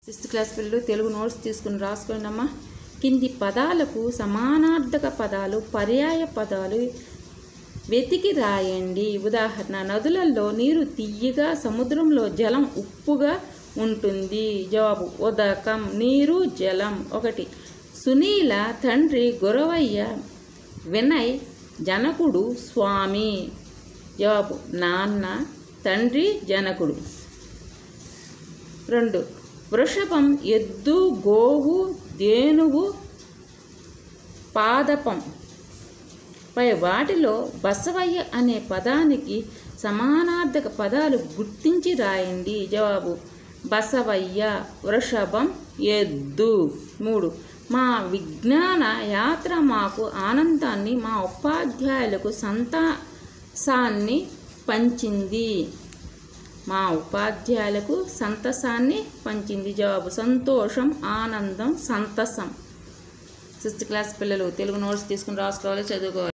sixth class పిల్లలు Telugu notes తీసుకుని రాసుకోండి అమ్మా కింది పదాలకు సమానార్థక పదాలు పర్యాయ పదాలు వెతికి రాయండి ఉదాహరణ నదులలో నీరు తియ్యగా సముద్రంలో జలం ఉప్పుగా ఉంటుంది జవాబు ఉదకం నీరు జలం ఒకటి సునీల తండ్రి గురవయ్య వినయ్ జనకుడు స్వామి జవాబు నాన్న తండ్రి జనకుడు రెండు వృషభం ఎద్దు గోవు దేనువు పాదపం పై వాటిలో బసవయ్య అనే పదానికి సమానార్థక పదాలు గుర్తించి రాయండి జవాబు బసవయ్య వృషభం ఎద్దు మూడు మా విజ్ఞాన యాత్ర మాకు ఆనందాన్ని మా ఉపాధ్యాయులకు సంతసాన్ని పంచింది మా ఉపాధ్యాయులకు సంతసాన్ని పంచింది జవాబు సంతోషం ఆనందం సంతసం సిక్స్త్ క్లాస్ పిల్లలు తెలుగు నోట్స్ తీసుకుని రాసుకోవాలి చదువుకోవాలి